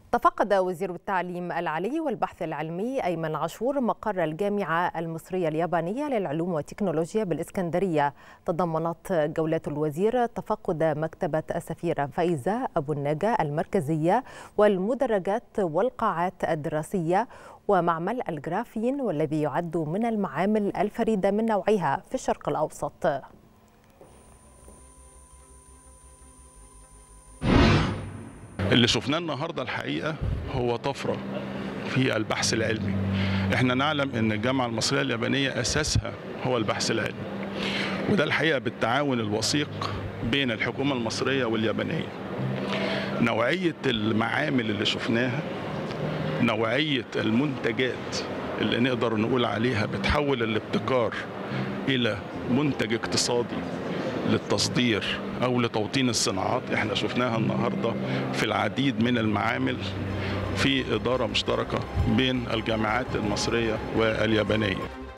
تفقد وزير التعليم العالي والبحث العلمي أيمن عاشور مقر الجامعة المصرية اليابانية للعلوم والتكنولوجيا بالإسكندرية تضمنت جولة الوزير تفقد مكتبة السفيرة فايزة أبو النجا المركزية والمدرجات والقاعات الدراسية ومعمل الجرافين والذي يعد من المعامل الفريدة من نوعها في الشرق الأوسط اللي شفناه النهارده الحقيقه هو طفره في البحث العلمي احنا نعلم ان الجامعه المصريه اليابانيه اساسها هو البحث العلمي وده الحقيقه بالتعاون الوثيق بين الحكومه المصريه واليابانيه نوعيه المعامل اللي شفناها نوعيه المنتجات اللي نقدر نقول عليها بتحول الابتكار الى منتج اقتصادي للتصدير او لتوطين الصناعات احنا شفناها النهارده في العديد من المعامل في اداره مشتركه بين الجامعات المصريه واليابانيه